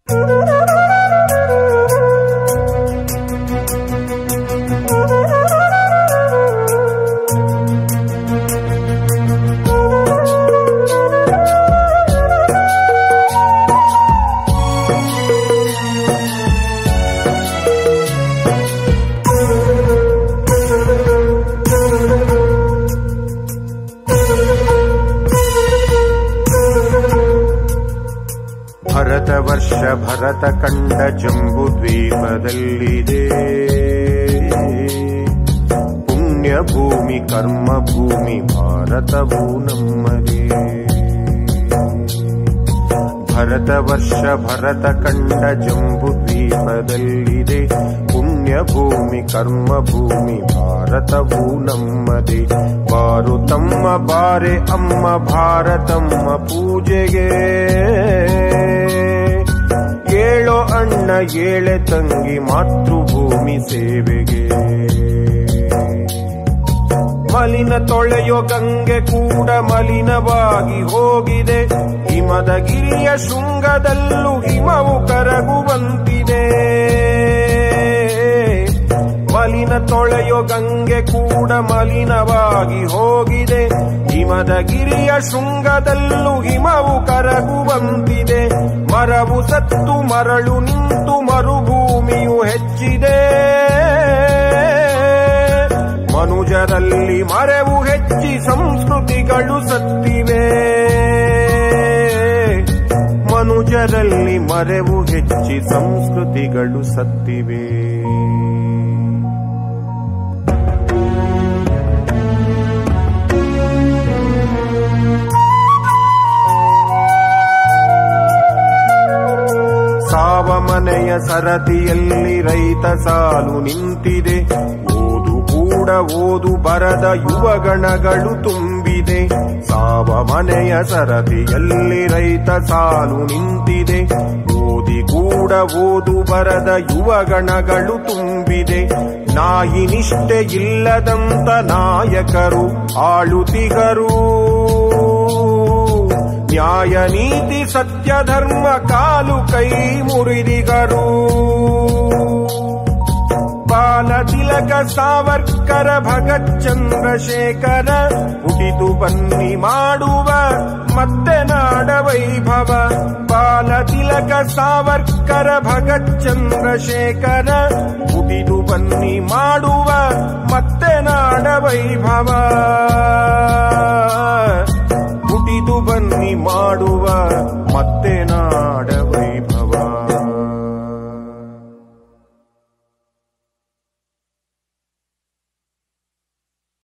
ಭರತ ವರ್ಷ ಭರತ ಕಂಡ ಜಂಬು ದ್ವೀಪದಲ್ಲಿದೆ ಪುಣ್ಯ ಭೂಮಿ ಕರ್ಮ ಭೂಮಿ ಭಾರತವು ನಮ್ಮದೇ ಭರತ ವರ್ಷ ಭರತ ಕಂಡ ಜಂಬು ದ್ವೀಪದಲ್ಲಿದೆ ಪುಣ್ಯ ಭೂಮಿ ಕರ್ಮ ಭೂಮಿ ಭಾರತವು ನಮ್ಮದೇ ಬಾರು ತಮ್ಮ ಬಾರೆ ಅಮ್ಮ ಭಾರತಮ್ಮ ಪೂಜೆಗೆ ಏಳೋ ಅಣ್ಣ ಏಳೆ ತಂಗಿ ಮಾತೃಭೂಮಿ ಸೇವೆಗೆ ಮಲಿನ ತೊಳೆಯೋ ಗಂಗೆ ಕೂಡ ಮಲಿನವಾಗಿ ಹೋಗಿದೆ ಹಿಮದ ಗಿರಿಯ ಶೃಂಗದಲ್ಲೂ ಹಿಮವು ಕರಗುವಂತಿದೆ ಮಲಿನ ತೊಳೆಯೋ ಗಂಗೆ ಕೂಡ ಮಲಿನವಾಗಿ ಹೋಗಿದೆ ಹಿಮದ ಗಿರಿಯ ಶೃಂಗದಲ್ಲೂ ಹಿಮವು ಕರಗುವಂತಿದೆ ಮರವು ಸತ್ತು ಮರಳು ನಿಂತು ಮರುಭೂಮಿಯು ಹೆಚ್ಚಿದೆ ಮನುಜರಲ್ಲಿ ಮರೆವು ಹೆಚ್ಚಿ ಸಂಸ್ಕೃತಿಗಳು ಸತ್ತಿವೆ ಮನುಜರಲ್ಲಿ ಮರೆವು ಹೆಚ್ಚಿ ಸಂಸ್ಕೃತಿಗಳು ಸತ್ತಿವೆ ಸಾವ ಮನೆಯ ಸರತಿಯಲ್ಲಿ ರೈತ ಸಾಲು ನಿಂತಿದೆ ಓದು ಕೂಡ ಓದು ಬರದ ಯುವಗಣಗಳು ತುಂಬಿದೆ ಸಾವ ಮನೆಯ ಸರತಿಯಲ್ಲಿ ರೈತ ಸಾಲು ನಿಂತಿದೆ ಓದಿ ಕೂಡ ಓದು ಬರದ ಯುವಗಣಗಳು ತುಂಬಿದೆ ನಾಯಿ ನಿಷ್ಠೆ ಇಲ್ಲದಂತ ನಾಯಕರು ಆಳುತಿಗರು ನ್ಯಾಯ ನೀತಿ ಸತ್ಯ ಧರ್ಮ ಕಾಲು ಕೈ ಮುರಿದಿಗರು ಬಾಲ ತಿಲಕ ಸಾವರ್ಕರ ಭಗತ್ ಚಂದ್ರಶೇಖರ ಹುಟ್ಟಿದು ಬನ್ನಿ ಮಾಡುವ ಮತ್ತೆ ನಾಡ ವೈಭವ ಬಾಲ ತಿಲಕ ಸಾವರ್ಕರ ಭಗತ್ ಚಂದ್ರಶೇಖರ ಹುಟ್ಟಿದು ಬನ್ನಿ ಮಾಡುವ ಮತ್ತೆ ನಾಡ ವೈಭವ ಹುಟ್ಟಿದು ಬನ್ನಿ ಮಾಡುವ ಮತ್ತೆ ನಾಡ